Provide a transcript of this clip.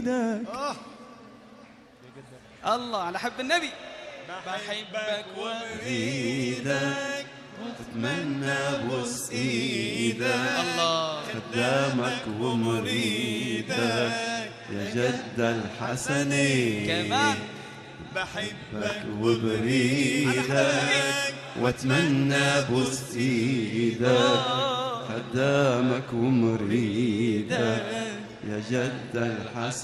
ومريدك الله على حب النبي بحبك ايدك واتمنى بوس ايدك الله خدامك ومريدك يا جد الحسني كمان بحبك وبريدك واتمنى بوس ايدك خدامك ومريدك يا جد الحسن